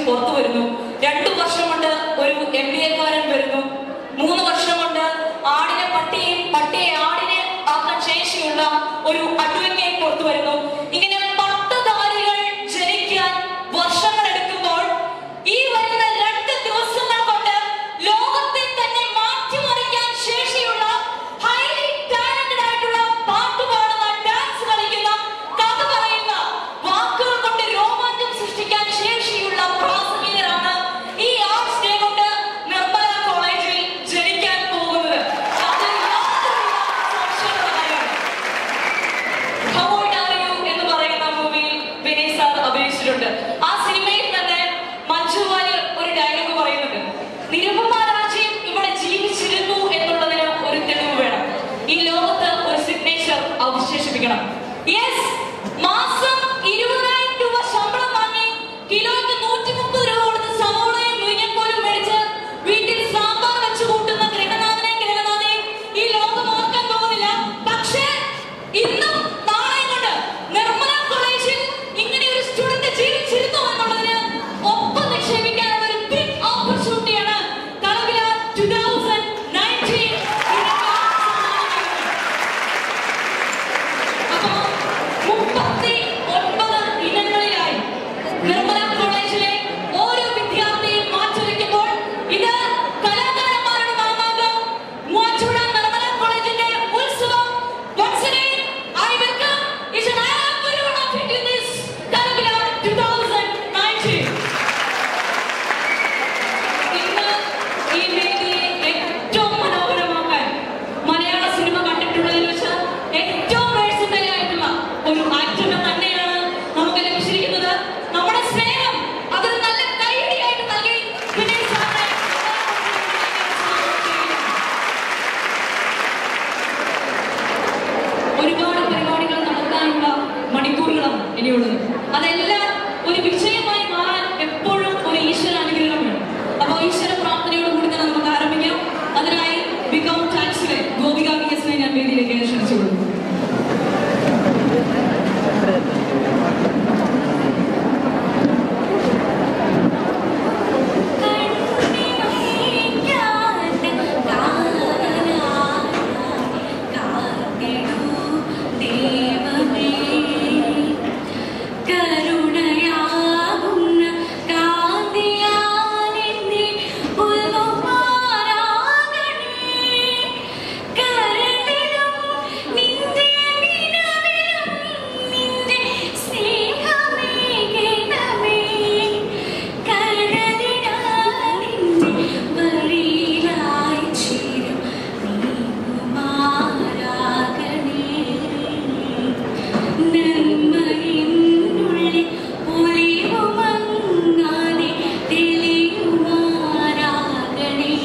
പുറത്തു വരുന്നു രണ്ടു വർഷം കൊണ്ട് ഒരു എം ബി എക്കാരൻ വരുന്നു മൂന്ന് വർഷം കൊണ്ട് ആടിനെ പട്ടിയെയും പട്ടിയെ ആടിനെ ആക്കാൻ ശേഷിയുള്ള ഒരു അഡ്വക്കേറ്റ് പുറത്തു വരുന്നു ഇങ്ങനെ പത്ത് താലികൾ ജനിക്കാൻ വർഷങ്ങൾ എടുക്കുമ്പോൾ ഈ വരുന്ന രണ്ട് ദിവസങ്ങൾ കൊണ്ട് ലോകത്തെ തന്നെ മാറ്റിമറിക്കാൻ ശേഷിയുള്ള ഹൈലി ടാലന്റഡ് ആയിട്ടുള്ള പാട്ട് പാടുന്ന ഡാൻസ് കളിക്കുന്ന കഥ പറയുന്ന വാക്കുകൾ കൊണ്ട് രോമാഞ്ചം സൃഷ്ടിക്കാൻ ശേഷിയുള്ള പ്രാസംഗികരാണ് ഈ ആർട്സ് ഡേ കൊണ്ട് നിർമ്മല കോളേജിൽ ജനിക്കാൻ പോകുന്നത് അത് യാതൊരുവിധ സംശയമുള്ള കാര്യമാണ്. How old are you എന്ന് പറയുന്ന മൂവിയിൽ വിനയ് സാർ അഭിനയിച്ചിട്ടുണ്ട് ആ സിനിമയിൽ തന്നെ മഞ്ജു വാര്യർ ഒരു ഡയലോഗ് പറയുന്നുണ്ട് നിരുപമ രാജ്യം ഇവിടെ ജീവിച്ചിരുന്നു എന്നുള്ളതിന് ഒരു തെളിവ് വേണം ഈ ലോകത്ത് ഒരു സിഗ്നേച്ചർ അവശേഷിപ്പിക്കണം യെസ് മാസം ഇരുപതിനായിരം രൂപ ശമ്പളം വാങ്ങി കിലോയ്ക്ക് നൂറ്റി മുപ്പത് രൂപ കൊടുത്ത് സവോളയും മുരിങ്ങക്കോലും മേടിച്ച് വീട്ടിൽ സാമ്പാർ വെച്ച് കൂട്ടുന്ന ഗൃഹനാഥനെയും ഗൃഹനാഥയും ഈ ലോകം ഓർക്കാൻ പോകുന്നില്ല പക്ഷേ ഇന്നും നാളെയും കൊണ്ട് നിർമ്മല കോളേജിൽ ഇങ്ങനെ ഒരു സ്റ്റുഡന്റ് ജീവിച്ചിരുന്നു എന്നുള്ളതിന് ഒപ്പം നിക്ഷേപിക്കാനുള്ള ഒരു ബിഗ് ഓപ്പർച്യൂണിറ്റിയാണ് തളവില 2019 അപ്പോൾ മുപ്പത്തി ഒൻപത് ഇനങ്ങളിലായി നിർമ്മല കോളേജിലെ ഓരോ വിദ്യാർത്ഥിയും മാറ്റിവെക്കുമ്പോൾ ഇത് കലാകാരന്മാരുടെ മാമാങ്കം മൂവാറ്റുപുഴ നിർമ്മല കോളേജിന്റെ ഉത്സവം once again I welcome each and every one of you to this Kalabila 2019 ഇന്ന് ഈ വേദിയെ ഏറ്റവും മനോഹരമാക്കാൻ മലയാള സിനിമ കണ്ടിട്ടുള്ളതിൽ വെച്ച് ഏറ്റവും വേഴ്സറ്റൈൽ ആയിട്ടുള്ള ഒരു ആക്ടറിനെ തന്നെയാണ് നമുക്ക് ലഭിച്ചിരിക്കുന്നത് നമ്മുടെ സ്നേഹം അതൊരു നല്ല കൈയടിയായിട്ട് നൽകി വിനയ് സാറിനെ ഒരുപാട് പരിപാടികൾ നടത്താനുള്ള മണിക്കൂറുകളാണ് ഇനിയുള്ളത് അതെല്ലാം ഒരു വിജയമായി മാറാൻ എപ്പോഴും ഒരു ഈശ്വര അനുഗ്രഹം വേണം അപ്പോൾ ഈശ്വര പ്രാർത്ഥനയോട് കൂടി തന്നെ നമുക്ക് ആരംഭിക്കാം അതിനായി ബികം ടാക്സിലെ ഗോപിക വി എസിനെ ഞാൻ വേദിയിലേക്ക് ക്ഷണിച്ചുകൊള്ളുന്നു കരുണയാകുന്ന കാന്തിയാലെന്നെ പുൽകുമാറാകണേ. കരളിലും നിന്റെ നിലവിലും നിന്റെ സ്നേഹമേകണമേ. കരളിനാൽ നിന്റെ വഴിയിലായി ചേരും നീകുമാറാകണേ. നന്മയിനുള്ളിൽ പൊലിവുമങ്ങാതെ തെളിയുമാറാകണേ.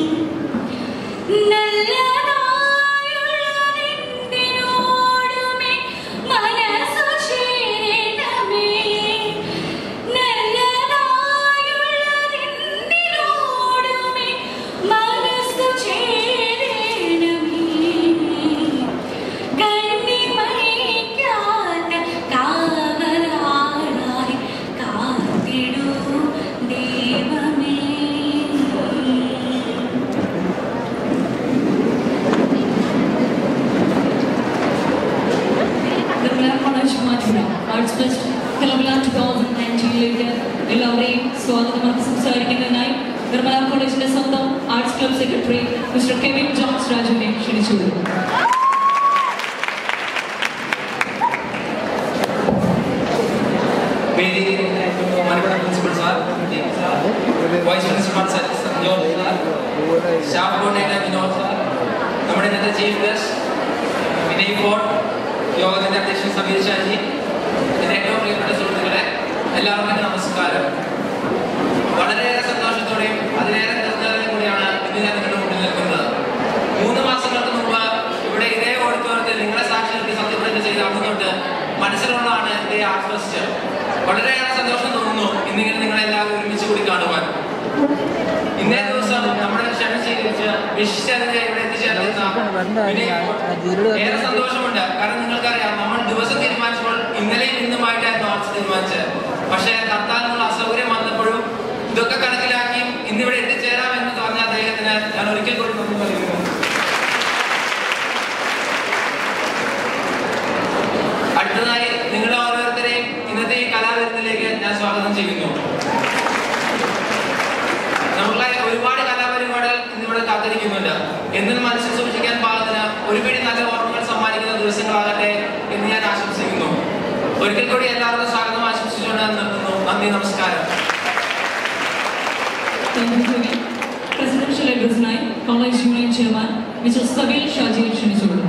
നല്ലതായുള്ളതെന്തിനോടുമേ മനസ്സു ചേരണമേ. നല്ലതായുള്ളതെന്തിനോടുമേ മനസ്സു ചേരണമേ. കണ്ണിമയ്ക്കാത്ത കാവലാളായി കാത്തിടൂ ദൈവമേ Nirmala college Mattupuzha arts fest Kalabala two thousand നയൻറ്റീനിലേക്ക് എല്ലാവരെയും സ്വാഗതം സംസാരിക്കുന്നതിനായി നിർമ്മല കോളേജിന്റെ സ്വന്തം arts club secretary mister Kevin Johns രാജുവിനെ ക്ഷണിച്ചുകൊള്ളുന്നു വേദിയിലിരിക്കുന്ന ഏറ്റവും ബഹുമാനപ്പെട്ട principal sir team sir vice principal sir George sir staff coordinator Vinod sir നമ്മുടെ ഇന്നത്തെ ചീഫ് ഗസ്റ്റ് വിനയ് ഫോർട്ട് യോഗത്തിന്റെ അധ്യക്ഷൻ സമീർ ഷാജി എന്റെ ഏറ്റവും പ്രിയപ്പെട്ട സുഹൃത്തുക്കളെ എല്ലാവർക്കും നമസ്കാരം വളരെയേറെ സന്തോഷത്തോടെയും അതിലേറെ നിർദ്ദയത്തോടെയും കൂടിയാണ് ഇന്ന് ഞാൻ നിങ്ങളുടെ മുന്നിൽ നിൽക്കുന്നത് മൂന്ന് മാസങ്ങൾക്ക് മുമ്പ് ഇവിടെ ഇതേ ഓഡിറ്റോറിയത്തിൽ നിങ്ങളെ സാക്ഷി നിർത്തി സത്യപ്രതിജ്ഞ ചെയ്ത അന്ന് തൊട്ട് മനസ്സിലുള്ളതാണ് എന്റെ ആർട്ട് ഫെസ്റ്റ് വളരെയേറെ സന്തോഷം തോന്നുന്നു ഇന്നിങ്ങനെ നിങ്ങളെല്ലാവരും ഒരുമിച്ച് കൂടി കാണുവാൻ ഇന്നേ ദിവസം നമ്മുടെ ക്ഷണം സ്വീകരിച്ച് വിശിഷ്ടതിഥിയായി ഇവിടെ എത്തിച്ചേർന്ന വിനയ് ഏറെ സന്തോഷമുണ്ട് കാരണം നിങ്ങൾക്കറിയാം നമ്മൾ ദിവസം തീരുമാനിച്ചപ്പോൾ ഇന്നലെയും ഇന്നുമായിട്ടായിരുന്നു ആർട്സ് തീരുമാനിച്ചത് പക്ഷേ കർത്താവിനുള്ള അസൗകര്യം വന്നപ്പോഴും ഇതൊക്കെ കണക്കിലാക്കി ഇന്നിവിടെ എത്തിച്ചേരാം എന്ന് പറഞ്ഞ അദ്ദേഹത്തിന് ഞാൻ ഒരിക്കൽ കൂടി നന്ദി പറയുന്നു അടുത്തതായി നിങ്ങളെ ഓരോരുത്തരെയും ഇന്നത്തെ ഈ കലാവിരുന്നിലേക്ക് ഞാൻ സ്വാഗതം ചെയ്യുന്നു നമ്മളെ ഒരുപാട് കലാപരിപാടികൾ ഇന്നിവിടെ കാത്തിരിക്കുന്നുണ്ട് എന്നും മനസ്സിൽ സൂക്ഷിക്കാൻ പാകത്തിന് ഒരുപിടി നല്ല ഓർമ്മകൾ സമ്മാനിക്കുന്ന ദിവസങ്ങളാകട്ടെ എന്ന് ഞാൻ ആശംസിക്കുന്നു ഒരിക്കൽ കൂടി എല്ലാവർക്കും സ്വാഗതം ആശംസിച്ചുകൊണ്ട് ഞാൻ നിർത്തുന്നു നന്ദി നമസ്കാരം പ്രസിഡൻഷ്യൽ അഡ്രസ്സിനായി college union chairman mister Sabeel ഷാജിയെ ക്ഷണിച്ചുകൊള്ളുന്നു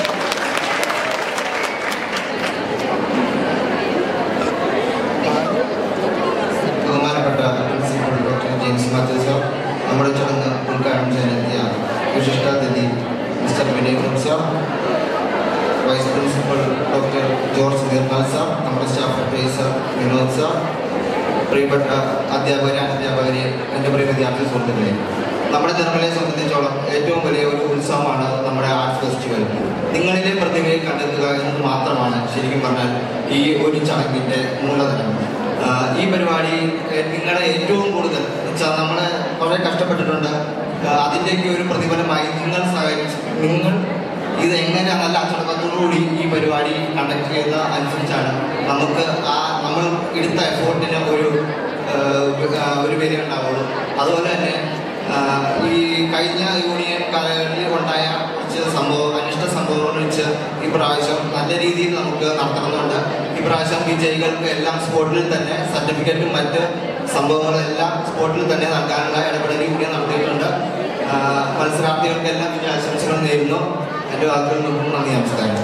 ബഹുമാനപ്പെട്ട principal doctor James Mathew sir നമ്മുടെ ചടങ്ങ് ഉദ്ഘാടനം ചെയ്യാനെത്തിയ വിശിഷ്ടാതിഥി mister Vinay Kumar sir vice principal doctor George Nirmal sir നമ്മുടെ സ്റ്റാഫ് അഡ്വൈസർ വിനോദ് സാർ പ്രിയപ്പെട്ട അധ്യാപകരെ അധ്യാപകരെ എൻ്റെ പ്രിയ വിദ്യാർത്ഥി സുഹൃത്തുക്കളെ നമ്മുടെ ജർമ്മനിയെ സംബന്ധിച്ചോളം ഏറ്റവും വലിയ ഒരു ഉത്സവമാണ് നമ്മുടെ ആർട്സ് ഫെസ്റ്റിവൽ നിങ്ങളിലെ പ്രതിഭയെ കണ്ടെത്തുക എന്നത് മാത്രമാണ് ശരിക്കും പറഞ്ഞാൽ ഈ ഒരു ചടങ്ങിൻ്റെ മൂലധനം ആഹ് ഈ പരിപാടി ഏഹ് നിങ്ങളെ ഏറ്റവും കൂടുതൽ വെച്ചാൽ നമ്മൾ വളരെ കഷ്ടപ്പെട്ടിട്ടുണ്ട് ആഹ് അതിൻ്റെയൊക്കെ ഒരു പ്രതിഫലമായി നിങ്ങൾ സഹകരിച്ച് നിങ്ങൾ ഇത് എങ്ങനെ നല്ല അച്ചടക്കത്തോടുകൂടി ഈ പരിപാടി കണ്ടക്ട് ചെയ്യുന്ന അനുസരിച്ചാണ് നമുക്ക് ആ നമ്മൾ എടുത്ത എഫോർട്ടിന് ഒരു ആഹ് ആഹ് ഒരു വില ഉണ്ടാവുള്ളൂ അതുപോലെ തന്നെ ആഹ് ഈ കഴിഞ്ഞ യൂണിയൻ കാലഘട്ടത്തിൽ ഉണ്ടായ കുറച്ച് സംഭവം അനിഷ്ട സംഭവങ്ങൾ വെച്ച് ഈ പ്രാവശ്യം നല്ല രീതിയിൽ നമുക്ക് നടത്തണമെന്നുണ്ട് ഈ പ്രാവശ്യം വിജയികൾക്ക് എല്ലാം സ്പോട്ടിൽ തന്നെ സർട്ടിഫിക്കറ്റും മറ്റ് സംഭവങ്ങളെല്ലാം സ്പോട്ടിൽ തന്നെ നൽകാനുള്ള ഇടപെടൽ യൂണിയൻ നടത്തിയിട്ടുണ്ട് ആഹ് മത്സരാർത്ഥികൾക്കെല്ലാം വിജയ ആശംസകൾ നേരുന്നു എൻ്റെ വാക്കുകൾ നോക്കുമ്പോൾ നന്ദി നമസ്കാരം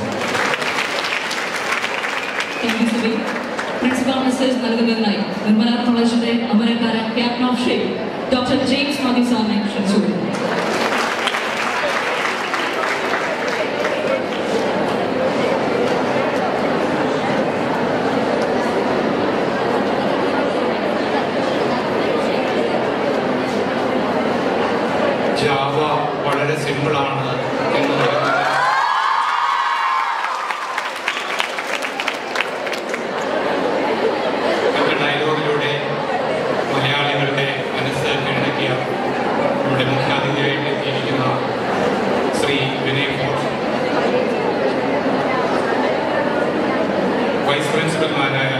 thank you Sabeel principal message നൽകുന്നതിനായി നിർമ്മല കോളേജിന്റെ അമരക്കാരൻ captain of ship doctor James Mathew സാറിനെ ക്ഷണിച്ചുകൊള്ളുന്നു ജാവ വളരെ സിമ്പിളാണ് എന്ന് പറയുന്നത് എന്ന ഡയലോഗിലൂടെ മലയാളികളുടെ മനസ്സ് കീഴടക്കിയ നമ്മുടെ മുഖ്യാതിഥിയായിട്ട് എത്തിയിരിക്കുന്ന ശ്രീ വിനയ് ഫോർട്ട് വൈസ് പ്രിൻസിപ്പൽമാരായ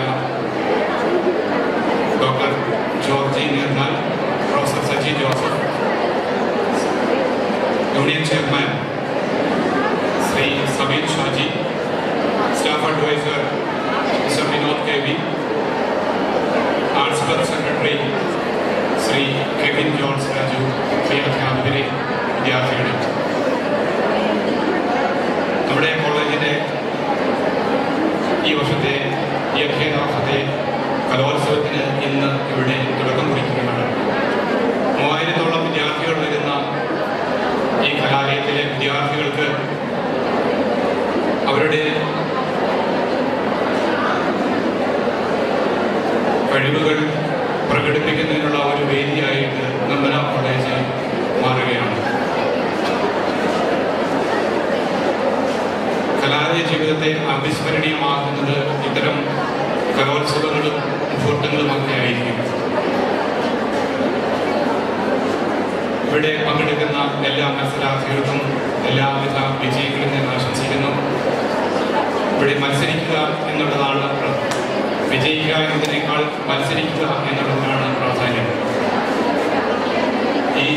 doctor Georgy Nirmal professor Saji Joseph union chairman Shri Sameer Shaji staff advisor mister Vinod K V arts club secretary Shri Kevin Johns Raju പ്രിയ അധ്യാപകരെ വിദ്യാർത്ഥികളെ നമ്മുടെ കോളേജിൻ്റെ ഈ വർഷത്തെ ഈ അധ്യയന വർഷത്തെ കലോത്സവത്തിന് ഇന്ന് ഇവിടെ തുടക്കം കുറിക്കുകയാണ് മൂവായിരത്തോളം വിദ്യാർത്ഥികൾ വരുന്ന ഈ കലാലയത്തിലെ വിദ്യാർത്ഥികൾക്ക് അവരുടെ കഴിവുകൾ പ്രകടിപ്പിക്കുന്നതിനുള്ള ഒരു വേദിയായിട്ട് നിർമ്മല കോളേജ് മാറുകയാണ് കലാലയ ജീവിതത്തെ അവിസ്മരണീയമാക്കുന്നത് ഇത്തരം കലോത്സവങ്ങളും മുഹൂർത്തങ്ങളുമൊക്കെ ആയിരിക്കും ഇവിടെ പങ്കെടുക്കുന്ന എല്ലാ മത്സരാർത്ഥികൾക്കും എല്ലാവിധ വിജയികളും ഞാൻ ആശംസിക്കുന്നു ഇവിടെ മത്സരിക്കുക എന്നുള്ളതാണ് പ്ര- വിജയിക്കുക എന്നതിനേക്കാൾ മത്സരിക്കുക എന്നുള്ളതാണ് പ്രാധാന്യം ഈ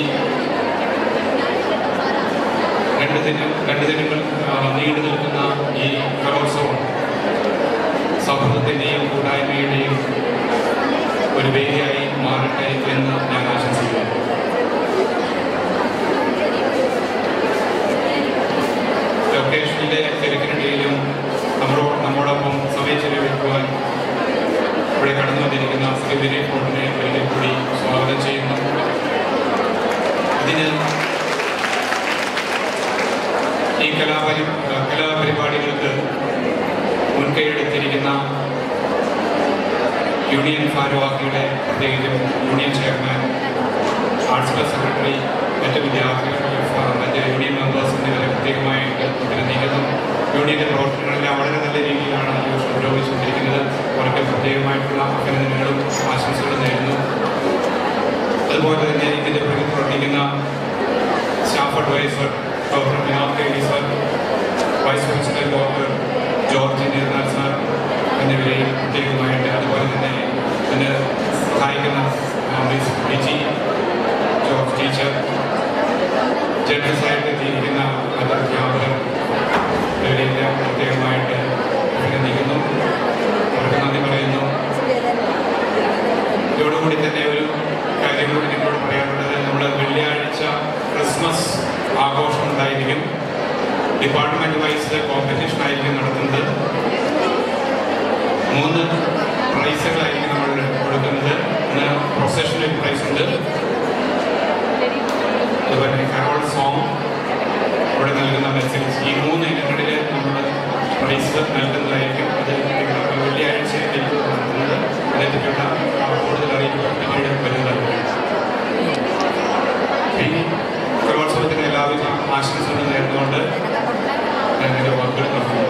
രണ്ട് ദിനം രണ്ട് ദിനങ്ങൾ ആ, നീണ്ടു നിൽക്കുന്ന ഈ കലോത്സവം സൗഹൃദത്തിൻ്റെയും കൂട്ടായ്മയുടെയും ഒരു വേദിയായി മാറട്ടെ എന്ന് ഞാൻ ആശംസിക്കുന്നു ലൊക്കേഷനിലെ തിരക്കിനിടയിലും നമ്മളോ നമ്മോടൊപ്പം സമയം ചെലവഴിക്കുവാൻ ഇവിടെ കടന്നു വന്നിരിക്കുന്ന ശ്രീ വിനയ് ഫോണിനെ ഒരിക്കൽ കൂടി സ്വാഗതം ചെയ്യുന്നു ഇതിന് ഈ കലാപരി കലാപരിപാടികൾക്ക് മുൻകൈയെടുത്തിരിക്കുന്ന യൂണിയൻ ഭാരവാഹികളെ പ്രത്യേകിച്ചും union chairman arts club secretary മറ്റ് വിദ്യാർത്ഥികൾ ആ, മറ്റ് യൂണിയൻ മെമ്പേഴ്സ് എന്നിവരെ പ്രത്യേകമായിട്ട് അഭിനന്ദിക്കുന്നു യൂണിയന്റെ പ്രവർത്തനങ്ങളെല്ലാം വളരെ നല്ല രീതിയിലാണ് ഈ വർഷം പുരോഗമിച്ചുകൊണ്ടിരിക്കുന്നത് സൂപ്പർവൈസർ ഡോക്ടർ വിനോദ് കെരി sir vice president doctor George Neernath sir എന്നിവരെയും പ്രത്യേകമായിട്ട് അതുപോലെ തന്നെ എന്നെ സഹായിക്കുന്ന ആ, മിസ് വിജി ജോർജ് ടീച്ചർ ജഡ്ജസായിട്ട് എത്തിയിരിക്കുന്ന അധ്യാപകർ ഇവരെല്ലാം പ്രത്യേകമായിട്ട് അഭിനന്ദിക്കുന്നു അവർക്ക് നന്ദി പറയുന്നു ഇതോടുകൂടി തന്നെ ഒരു കാര്യം കൂടി നിങ്ങളോട് പറയാനുള്ളത് നമ്മൾ വെള്ളിയാഴ്ച ക്രിസ്മസ് ആഘോഷം ഉണ്ടായിരിക്കും ഡിപ്പാർട്ട്മെന്റ് വൈസ് കോമ്പറ്റീഷൻ ആയിരിക്കും നടത്തുന്നത് മൂന്ന് പ്രൈസുകളായിരിക്കും നമ്മൾ കൊടുക്കുന്നത് ഒന്ന് പ്രൊഫഷണൽ പ്രൈസ് ഉണ്ട് അതുപോലെ കരോൾ സോങ് ഇവിടെ നൽകുന്ന മെസ്സേജ് ഈ മൂന്ന് ഇനങ്ങളിൽ നമ്മൾ പ്രൈസ് നൽകുന്നതായിരിക്കും അത് വെള്ളിയാഴ്ച നടത്തുന്നത് അതേപറ്റിയുള്ള ആ, കൂടുതൽ അറിയിപ്പുകൾ പിന്നീട് വരുന്നതായിരിക്കും ഈ കലോത്സവത്തിന് എല്ലാവിധ ആശംസകളും നേർന്നുകൊണ്ട് ഞാൻ എൻ്റെ വാക്കുകൾ നിർത്തുന്നു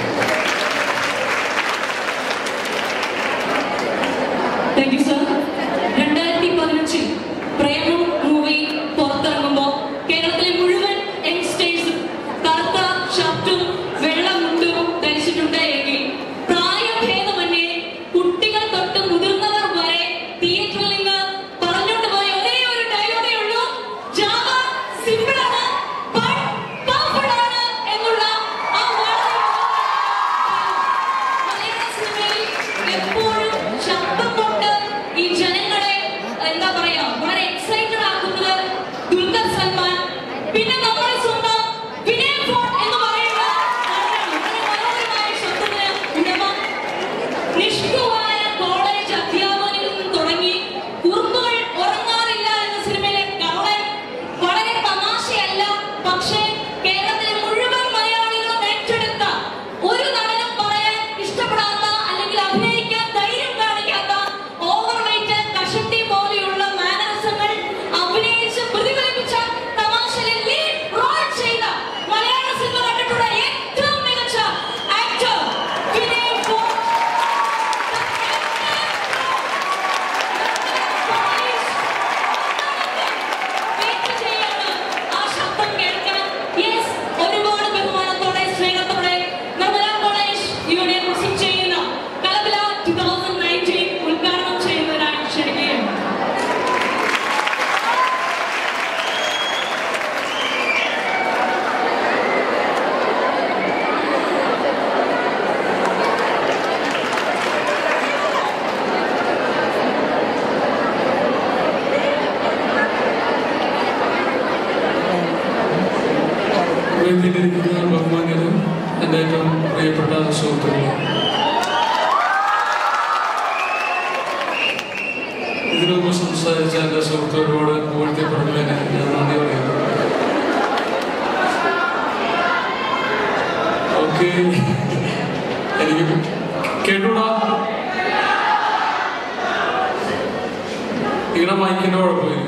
താങ്ക് യു സർ രണ്ടായിരത്തി പതിനഞ്ചിൽ പ്രേമം മൂവി പുറത്തിറങ്ങുമ്പോൾ കേരളത്തിലെ മുഴുവൻ യങ്സ്റ്റേഴ്സും കറുത്ത ഷർട്ടും വെള്ള മുണ്ടും ധരിച്ചിട്ടുണ്ട് എങ്കിൽ പ്രായഭേദമന്യേ കുട്ടികൾ തൊട്ട് മുതിർന്നവർ വരെ തിയേറ്ററിൽ നിന്ന് പറഞ്ഞുകൊണ്ട് പോയ ഒരേ ഒരു ഡയലോഗേ ഉള്ളൂ ജാവ സിമ്പിൾ ആണ് ബട്ട് പവർഫുൾ ആണ് എന്നുള്ള ആ വളരെ മലയാള സിനിമയിൽ എപ്പോഴും ശബ്ദം കൊണ്ട് ഈ ജനങ്ങളെ എന്താ പറയാ വളരെ എക്സൈറ്റഡ് ആക്കുന്നത് ദുൽഖർ സൽമാൻ പിന്നെ നമ്മുടെ സ്വന്തം വിനയ് ഫോർട്ട് എന്ന് പറയുന്ന ആളാണ്. വളരെ മനോഹരമായ ശബ്ദത്തിന് ഉടമ നിഷ്ഠുവായ കോളേജ് അധ്യാപകരിൽ നിന്ന് തുടങ്ങി കുറുമ്പുകൾ ഉറങ്ങാറില്ല എന്ന സിനിമയിലെ കള്ളൻ വളരെ തമാശയല്ല പക്ഷേ കേരളത്തിലെ മുഴുവൻ മലയാളികളും ഏറ്റെടുത്ത ഒരു നടനും പറയാൻ ഇഷ്ടപ്പെടാത്ത അല്ലെങ്കിൽ അഭിനയിക്കാൻ ധൈര്യം കാണിക്കാത്ത ഓവർ വെയിറ്റ് കഷട്ടി പോലെയുള്ള മാനറിസങ്ങൾ അഭിനയിച്ച് പ്രതിഫലിപ്പിച്ച തമാശയിൽ ലീഡ് റോൾ ചെയ്ത മലയാള സിനിമ കണ്ടിട്ടുള്ള ഏറ്റവും മികച്ച ആക്ടർ വിനയ് ഫോർട്ട് വെയിറ്റ് ചെയ്യാണ് ആ ശബ്ദം കേൾക്കാൻ യെസ് ഒരുപാട് ബഹുമാനത്തോടെ സ്നേഹത്തോടെ നിർമ്മല കോളേജ് യൂണിയൻ പ്രസിഡന്റ് ചെയ്യുന്ന കലബല 2019 ഉദ്ഘാടനം ചെയ്യുന്നതിനായി ക്ഷണിക്കുകയാണ് വേദിയിലിരിക്കുന്ന ബഹുമാന്യരും എൻ്റെ ഏറ്റവും പ്രിയപ്പെട്ട സുഹൃത്തുക്കളും ഇതിനു മുമ്പ് സംസാരിച്ച എൻ്റെ സുഹൃത്തുക്കളോട് പുകഴ്ത്തി പറഞ്ഞതിന് ഞാൻ നന്ദി പറയുന്നു ഓക്കെ എനിക്ക് കേട്ടൂടാ ഇങ്ങനെ മൈക്കിൻ്റെ കുഴപ്പമില്ല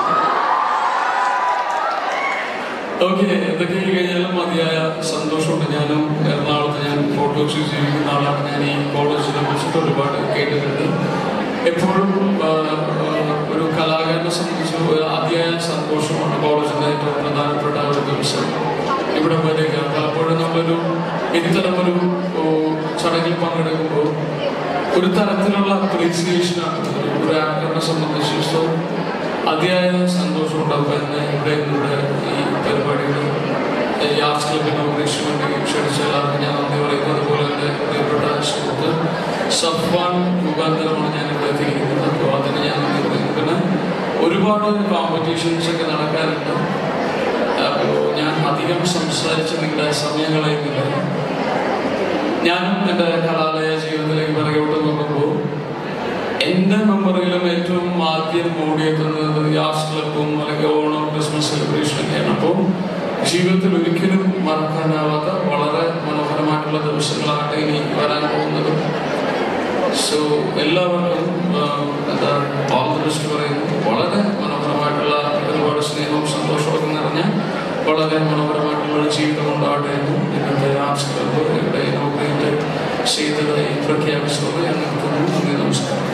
ഓക്കെ എന്തൊക്കെ കഴിഞ്ഞാലും മതിയായ സന്തോഷമുണ്ട് ഞാനും എറണാകുളത്ത് ഞാൻ ഫോട്ടോസ് ജീവിക്കുന്ന ആളാണ് ഞാൻ ഈ കോളേജിനെ കുറിച്ചിട്ട് ഒരുപാട് കേട്ടിട്ടുണ്ട് എപ്പോഴും ആ, ആ, ഒരു കലാകാരനെ സംബന്ധിച്ച് ഒരു അതിയായ സന്തോഷമാണ് കോളേജിൻ്റെ ഏറ്റവും പ്രധാനപ്പെട്ട ഒരു ദിവസം ഇവിടെ വരിക പലപ്പോഴും നമ്മളൊരു ഇത്തരം ഒരു ഓ, ചടങ്ങിൽ പങ്കെടുക്കുമ്പോൾ ഒരു തരത്തിലുള്ള അപ്രീസിയേഷനാണ് ഒരു ആക്ടറിനെ സംബന്ധിച്ച് സോ അതിയായ സന്തോഷമുണ്ടാകും എന്നെ ഇവിടെ ഇവിടെ ഈ പരിപാടികൾ ഈ ആർട്സ് ക്ലബ് ഇനോഗ്രേഷൻ വേണ്ടി ക്ഷണിച്ച എല്ലാവർക്കും ഞാൻ നന്ദി പറയുന്നു അതുപോലെ എൻ്റെ പ്രിയപ്പെട്ട സുഹൃത്ത് സഫ്വാൻ മുഖാന്തരമാണ് ഞാൻ ഇവിടെ എത്തിയിരിക്കുന്നത് അപ്പോൾ അതിന് ഞാൻ നന്ദി പറയുന്നു പിന്നെ ഒരുപാട് കോമ്പറ്റീഷൻസ് ഒക്കെ നടക്കാറുണ്ട് അപ്പോൾ ഞാൻ അധികം സംസാരിച്ച് നിങ്ങളുടെ സമയം കളയുന്നില്ല ഞാനും എൻ്റെ കലാലയ ജീവിതത്തിലേക്ക് പിറകോട്ട് നോക്കുമ്പോൾ എൻ്റെ മെമ്മറിയിലും ഏറ്റവും ആദ്യം ഓടിയെത്തുന്നത് യാസ് ക്ലബും അല്ലെങ്കിൽ ഓണം ക്രിസ്മസ് സെലിബ്രേഷൻ ഒക്കെയാണ് അപ്പോൾ ജീവിതത്തിൽ ഒരിക്കലും മറക്കാനാവാത്ത വളരെ മനോഹരമായിട്ടുള്ള ദിവസങ്ങളാണ് ഇനി വരാൻ പോകുന്നത് സോ എല്ലാവർക്കും ആ, എന്താ ഓൾ ദി ബെസ്റ്റ് പറയുന്നു വളരെ മനോഹരമായിട്ടുള്ള ഒരുപാട് സ്നേഹവും സന്തോഷവും നിറഞ്ഞ വളരെ മനോഹരമായിട്ടുള്ള ഒരു ജീവിതം ഉണ്ടാവട്ടെ എന്ന് ഇന്നത്തെ ആർട്സ് ക്ലബ്ബ് ഇവിടെ ഇനോഗ്രേറ്റ് ചെയ്തതായി പ്രഖ്യാപിച്ചത് ഞാൻ നിർത്തുന്നു നന്ദി നമസ്കാരം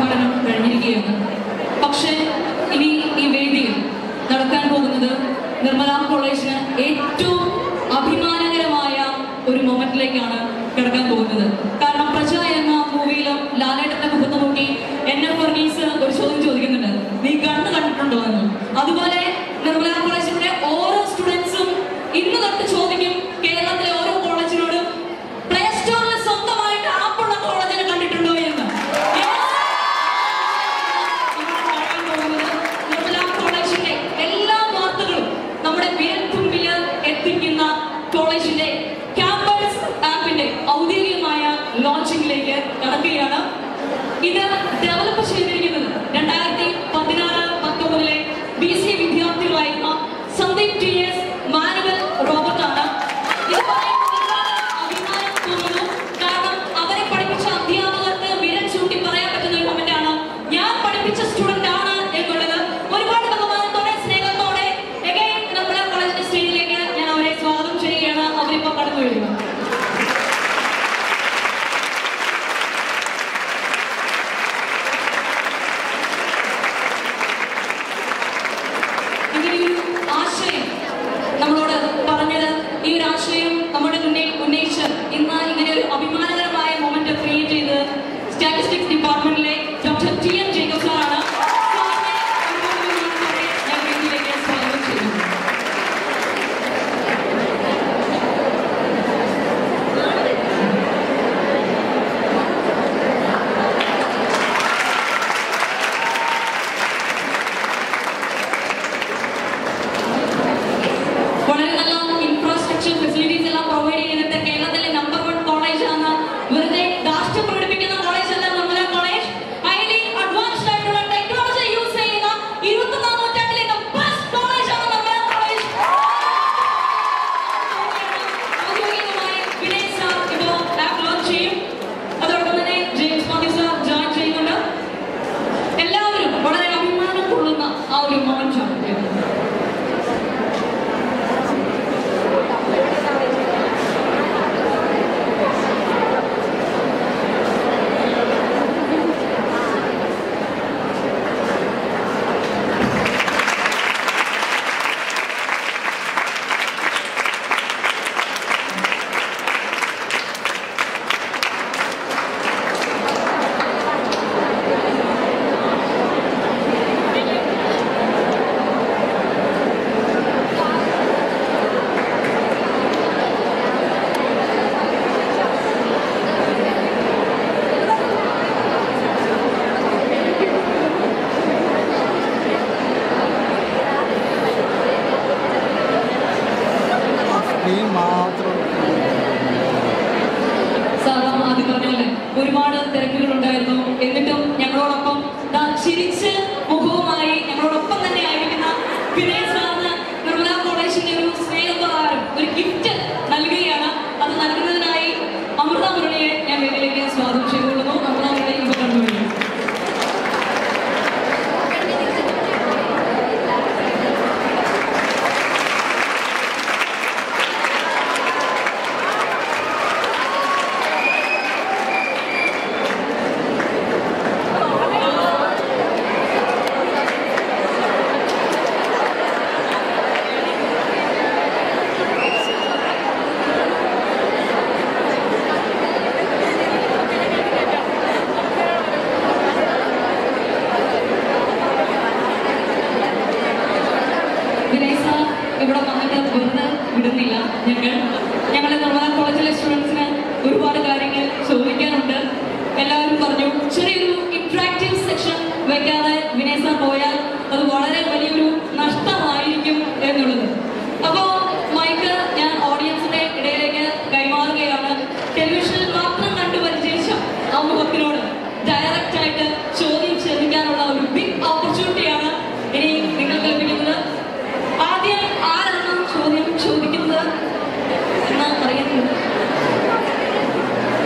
ഉദ്ഘാടനം കഴിഞ്ഞിരിക്കുകയാണ് പക്ഷേ ഇനി ഈ വേദിയിൽ നടക്കാൻ പോകുന്നത് നിർമ്മല കോളേജിന് ഏറ്റവും അഭിമാനകരമായ ഒരു മൊമെന്റിലേക്കാണ് കിടക്കാൻ പോകുന്നത് കാരണം പ്രജ എന്ന മൂവിയിലും ലാലേട്ടന്റെ മുഖത്ത് നോക്കി എൻ എഫ് വർഗീസ് ഒരു ചോദ്യം ചോദിക്കുന്നുണ്ട് നീ കണ്ണ് കണ്ടിട്ടുണ്ടോ എന്ന് അതുപോലെ നിർമ്മല കോളേജിന്റെ ഓരോ സ്റ്റുഡൻസും ഇന്ന് തൊട്ട് ചോദിക്കും കേരളത്തിലെ ഓരോ കോളേജിനോടും പ്ലേ സ്റ്റോറിൽ സ്വന്തമായിട്ട് ആപ്പുള്ള കോളേജിനെ കണ്ടിട്ടുണ്ടോ എന്ന് Yes. ഇവിടെ പറയാൻ പോകുന്നത് നിർമ്മല കോളേജിന്റെ എല്ലാ വാർത്തകളും നമ്മുടെ വിരൽത്തുമ്പിൽ എത്തിക്കുന്ന കോളേജിന്റെ ക്യാമ്പസ് ആപ്പിന്റെ ഔദ്യോഗികമായ ലോഞ്ചിങ്ങിലേക്ക് കടക്കുകയാണ് ഇത് ഡെവലപ്പ് ചെയ്തിരിക്കുന്നത് രണ്ടായിരത്തി പതിനാറ് പത്തൊമ്പതിലെ ബി സി വിദ്യാർത്ഥികളായിരുന്ന Sandeep T S Manuel Robert ആണ് ഇതുപോലെ ഒരുപാട് അഭിമാനം തോന്നുന്നു കാരണം അവരെ പഠിപ്പിച്ച അധ്യാപകർക്ക് വിരൽ ചൂണ്ടി പറയാൻ പറ്റുന്ന ഒരു മൊമെന്റ് ആണ് ഞാൻ പഠിപ്പിച്ച സ്റ്റുഡന്റ് ആണ് എന്നുള്ളത് ഒരുപാട് ബഹുമാനത്തോടെ സ്നേഹത്തോടെ again നമ്മുടെ കോളേജിന്റെ സ്റ്റേജിലേക്ക് ഞാൻ അവരെ സ്വാഗതം ചെയ്യുകയാണ് അവരിപ്പോ കടന്നു വരിക ഇങ്ങനെ ഒരു ആശയം നമ്മളോട് പറഞ്ഞത് ഈ ഒരു ആശയം നമ്മുടെ മുന്നിൽ ഉന്നയിച്ച് ഇന്ന് ഇങ്ങനെ ഒരു അഭിമാനകരമായ മൊമെന്റ് ക്രിയേറ്റ് ചെയ്ത് സ്റ്റാറ്റിസ്റ്റിക്സ് ഡിപ്പാർട്ട്മെന്റിലെ ഡോക്ടർ ടി എം ജേക്കബ് സാറാണ് സാറിനെ ഒരുപാട് ബഹുമാനത്തോടെ ഞാൻ വേദിയിലേക്ക് സ്വാഗതം ചെയ്യുന്നു വളരെ നല്ല ഇൻഫ്രാസ്ട്രക്ചർ ഫെസിലിറ്റീസ് എല്ലാം പ്രൊവൈഡ് ചെയ്യുന്നത് കേരളത്തിലെ നമ്പർ വൺ കോളേജ് ആണ് വെറുതെ ധാർഷ്ട്യം പ്രകടിപ്പിക്കുന്ന കോളേജ് അല്ല നമ്മുടെ കോളേജ് ഹൈലി അഡ്വാൻസ്ഡ് ആയിട്ടുള്ള ടെക്നോളജി യൂസ് ചെയ്യുന്ന ഇരുപത്തൊന്നാം നൂറ്റാണ്ടിലെ ബെസ്റ്റ് കോളേജ് ആണ് നമ്മുടെ കോളേജ് ഔദ്യോഗികമായി വിനയ് സാർ ഇപ്പോൾ ആപ്പ് ലോഞ്ച് ചെയ്യും അതോടൊപ്പം തന്നെ ജെയിംസ് മാത്യു സാർ ജോയിൻ ചെയ്യുന്നുണ്ട് എല്ലാവരും വളരെ അഭിമാനം കൊള്ളുന്ന ആ ഒരു മൊമെന്റ് ആണ് ഇത്. നീ മാത്രം സാറാ ആദ്യം പറഞ്ഞല്ലേ ഒരുപാട് തിരക്കുകൾ ഉണ്ടായിരുന്നു എന്നിട്ടും ഞങ്ങളോടൊപ്പം ദാ ചിരിച്ച് മുഖവുമായി ഞങ്ങളോടൊപ്പം തന്നെ ആയിരിക്കുന്ന വിനയ് സാറിന് നിർമ്മല കോളേജിന്റെ ഒരു സ്നേഹപ്രകാരം ഒരു ഗിഫ്റ്റ് നൽകുകയാണ് അത് നൽകുന്നതിനായി അമൃത മുരളിയെ ഞാൻ വേദിയിലേക്ക് സ്വാഗതം ചെയ്തുകൊള്ളുന്നു അമൃത മുരളി ഇവ കണ്ടുപിടിക്കും വിനയ് സാർ ഇവിടെ വന്നിട്ട് വെറുതെ വിടുന്നില്ല ഞങ്ങൾ ഞങ്ങളുടെ നിർമ്മല കോളേജിലെ സ്റ്റുഡൻസിന് ഒരുപാട് കാര്യങ്ങൾ ചോദിക്കാനുണ്ട് എല്ലാവരും പറഞ്ഞു ചെറിയൊരു ഇന്ററാക്റ്റീവ് സെക്ഷൻ വെക്കാതെ വിനയ് സാർ പോയാൽ അത് വളരെ വലിയൊരു നഷ്ടമായിരിക്കും എന്നുള്ളത് അപ്പോൾ മൈക്ക് ഞാൻ ഓഡിയൻസിന്റെ ഇടയിലേക്ക് കൈമാറുകയാണ് ടെലിവിഷനിൽ മാത്രം കണ്ടു പരിചയിച്ച ആ മുഖത്തിനോട് ഡയറക്റ്റ് ആയിട്ട് ചോദ്യം ചോദിക്കാനുള്ള ഒരു ബിഗ് ഓപ്പർച്യൂണിറ്റിയാണ് ഇനി നിങ്ങൾക്ക് ലഭിക്കുന്നത് ആദ്യം ആരാണ് ചോദ്യം ചോദിക്കുന്നത് എന്ന് അറിയുന്നത്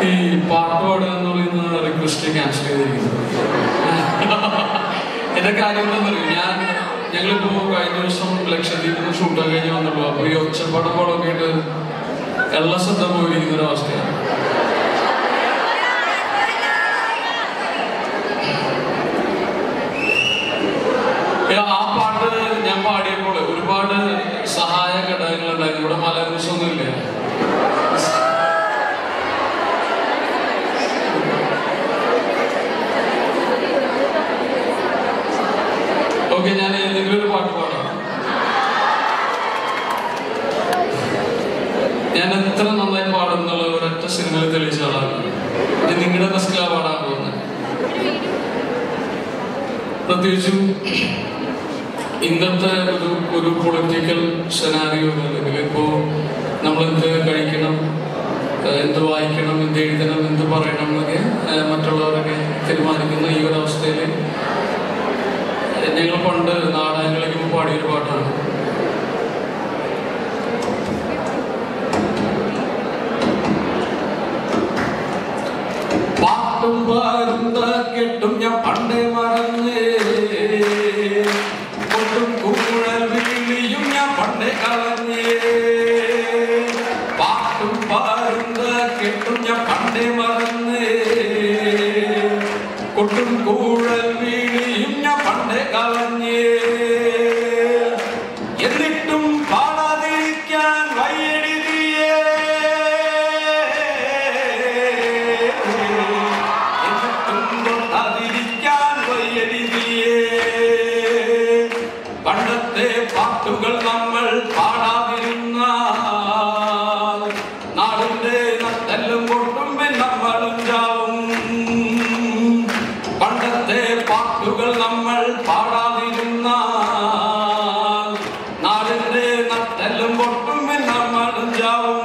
ഈ പാട്ട് പാടുക എന്ന് പറയുന്ന റിക്വസ്റ്റ് ക്യാൻസൽ ചെയ്തിരിക്കുന്നത് എന്റെ കാര്യം എന്താണെന്നറിയോ ഞാൻ ഞങ്ങളിപ്പോ കഴിഞ്ഞ ദിവസം ലക്ഷദ്വീപിൽ നിന്ന് ഷൂട്ട് കഴിഞ്ഞ് വന്നുള്ളൂ അപ്പൊ ഈ ഒച്ചപ്പാടും പാടൊക്കെ ആയിട്ട് എല്ലാ ശ്രദ്ധ പോയിരിക്കുന്ന ഒരു അവസ്ഥയാണ് ഏ, ആ പാട്ട് ഞാൻ പാടിയപ്പോൾ ഒരുപാട് സഹായ ഘടകങ്ങൾ ഉണ്ടായിരുന്നു ഇവിടെ മലയാളമൊന്നും ഇല്ല ഓക്കെ ഞാൻ ഏതെങ്കിലും ഒരു പാട്ട് പാടാം ഞാൻ എത്ര നന്നായി പാടും എന്നുള്ള ഒരൊറ്റ സിനിമയിൽ തെളിയിച്ച ആളാണ് ഇത് നിങ്ങളുടെ ഡെസ്കിലാണ് പാടാൻ പോകുന്നത് പ്രത്യേകിച്ചും ഇന്നത്തെ ഒരു ഒരു പൊളിറ്റിക്കൽ സെനാരിയോ അല്ലെങ്കിൽ ഇപ്പോ നമ്മൾ എന്ത് കഴിക്കണം ഏഹ് എന്ത് വായിക്കണം എന്ത് എഴുതണം എന്ത് പറയണം എന്നൊക്കെ ഏഹ് മറ്റുള്ളവരൊക്കെ തീരുമാനിക്കുന്ന ഈ ഒരു അവസ്ഥയിൽ ഞങ്ങൾ പണ്ട് നാടകങ്ങളിലേക്ക് പാടിയൊരു പാട്ടാണ് പാട്ടും പാരുന്ന കെട്ടും ഞാൻ പണ്ടേ മറന്നേ കൊട്ടും കൂഴൽ വീളിയും ഞാൻ പണ്ടേ കളഞ്ഞേ പാട്ടും പാരുന്ന കെട്ടും ഞാൻ പണ്ടേ മറന്നേ കൊട്ടും കൂഴൽ വീളിയും ഞാൻ പണ്ടേ കളഞ്ഞേ എന്നിട്ടും പാടാതിരിക്കാൻ വയ്യെഴുതിയേ എന്നിട്ടും തൊട്ടാതിരിക്കാൻ വയ്യെഴുതിയേ പണ്ടത്തെ പാട്ടുകൾ നമ്മൾ പാടാതിരുന്ന നാടിന്റെ നട്ടെല്ലും കൊട്ടുമ്പൻ നമ്മളും ചാവും പണ്ടത്തെ പാട്ടുകൾ നമ്മൾ പാടാതിരുന്ന നാടിന്റെ നട്ടെല്ലും പൊട്ടുമ്പൻ നമ്മളും ചാവും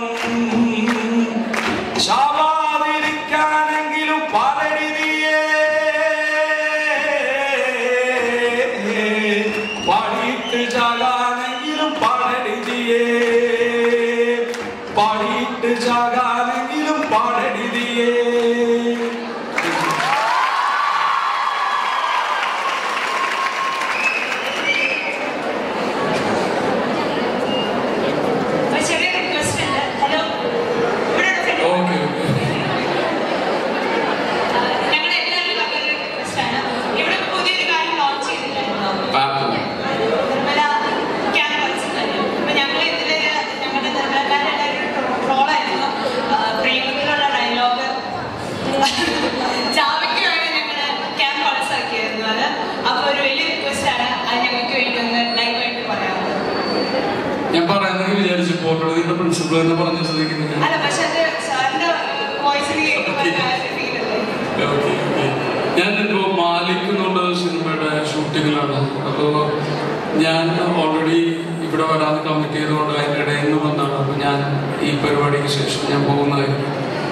ശാവാതിരിക്കാനെങ്കിലും പാലെഴുതിയേ പാടിയിട്ട് ചാകാനെങ്കിലും പാടെഴുതിയേ പാടിയിട്ട് ചാകാനെങ്കിലും പാടെഴുതിയേ ഒരു ചെറിയ റിക്വസ്റ്റ് ഉണ്ട് ഹലോ ഇവിടെ ഒരു ഓക്കെ ഞങ്ങളുടെ എല്ലാവരും ഒരു റിക്വസ്റ്റ് ആണ് ഇവിടെ ഇപ്പൊ പുതിയൊരു കാര്യം ലോഞ്ച് ചെയ്തിട്ടുണ്ടായിരുന്നു നിർമ്മല ക്യാമ്പസ് അപ്പൊ ഞങ്ങൾ ഇതില് ഞങ്ങളുടെ നിർമ്മലക്കാരുടെ ഒരു ട്രോളായിരുന്നു പ്രേമത്തിലുള്ള ഡയലോഗ് ജാവയ്ക്ക് വേണ്ടി ഞങ്ങള് ക്യാമ്പ് പൾസാക്കിയായിരുന്നു അത് അപ്പൊ ഒരു വലിയ റിക്വസ്റ്റ് ആണ് അത് ഞങ്ങൾക്ക് വേണ്ടി ഒന്ന് ലൈവായിട്ട് പറയാമോ ഞാൻ പറയുന്നത് വിചാരിച്ചു പോർട്ടുഗലിന്റെ പ്രിൻസിപ്പൾ എന്ന് പറഞ്ഞ സ്ഥിതിക്ക് ഞാൻ അല്ല പക്ഷെ അത് സാറിന്റെ വോയിസിൽ കേൾക്കുമ്പോൾ ഫീൽ അല്ലേ ഓക്കെ ഓക്കെ ഞാനിപ്പോ മാലിക് എന്നുള്ള സിനിമയുടെ ഷൂട്ടിങ്ങിലാണ് അപ്പോ ഞാൻ ഓൾറെഡി ഇവിടെ വരാൻ കമ്മിറ്റ് ചെയ്തുകൊണ്ട് അതിൻ്റെ ഇടയിൽ നിന്ന് വന്നാണ് അപ്പൊ ഞാൻ ഈ പരിപാടിക്ക് ശേഷം ഞാൻ പോകുന്നതായിരിക്കും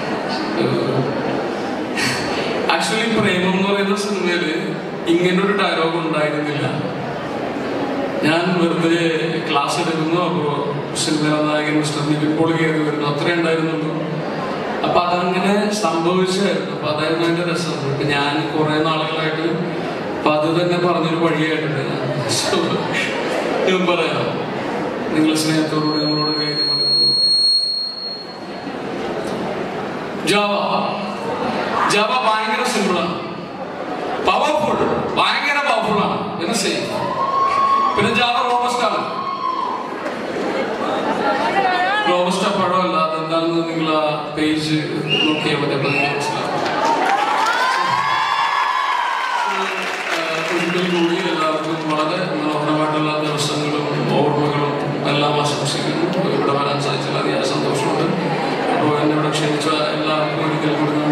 ആക്ച്വലി പ്രേമം എന്ന് പറയുന്ന സിനിമയിൽ ഇങ്ങനൊരു ഡയലോഗ് ഉണ്ടായിരുന്നില്ല ഞാൻ വെറുതെ ക്ലാസ് എടുക്കുന്നു അപ്പോൾ സിനിമ നായകൻ മിസ്റ്റർ നിവിൻ പോളി കയറി വരുന്നു അത്രേ ഉണ്ടായിരുന്നുള്ളൂ അപ്പൊ അതങ്ങനെ സംഭവിച്ചായിരുന്നു അപ്പൊ അതായിരുന്നു അതിന്റെ രസം ഇപ്പൊ ഞാൻ കുറെ നാളുകളായിട്ട് അപ്പൊ അത് തന്നെ പറഞ്ഞൊരു വഴിയായിട്ടുണ്ട് ഞാൻ So, ഞാൻ പറയാം നിങ്ങൾ സ്നേഹത്തോടുകൂടി നമ്മളോട് കാര്യം പറയുന്നു ജാവ ജാവ ഭയങ്കര സിമ്പിളാണ് പവർഫുൾ ഭയങ്കര പവർഫുൾ ആണ് എന്ന് ചെയ്യും പിന്നെ ജാവ റോബസ്റ്റ് ആണ് റോബസ്റ്റ് പഴമല്ല അതെന്താണെന്ന് നിങ്ങൾ ആ പേജ് നോക്കിയാൽ മതി അപ്പൊ നിങ്ങൾക്ക് മനസ്സിലാവും ഏഹ് ഒരിക്കൽ കൂടി എല്ലാവർക്കും വളരെ മനോഹരമായിട്ടുള്ള ദിവസങ്ങളും ഓർമ്മകളും എല്ലാം ആശംസിക്കുന്നു ഇവിടെ വരാൻ സാധിച്ചതിൽ അതിയായ സന്തോഷമുണ്ട് അപ്പോൾ എന്നെ ഇവിടെ ക്ഷണിച്ച എല്ലാവർക്കും ഒരിക്കൽ കൂടി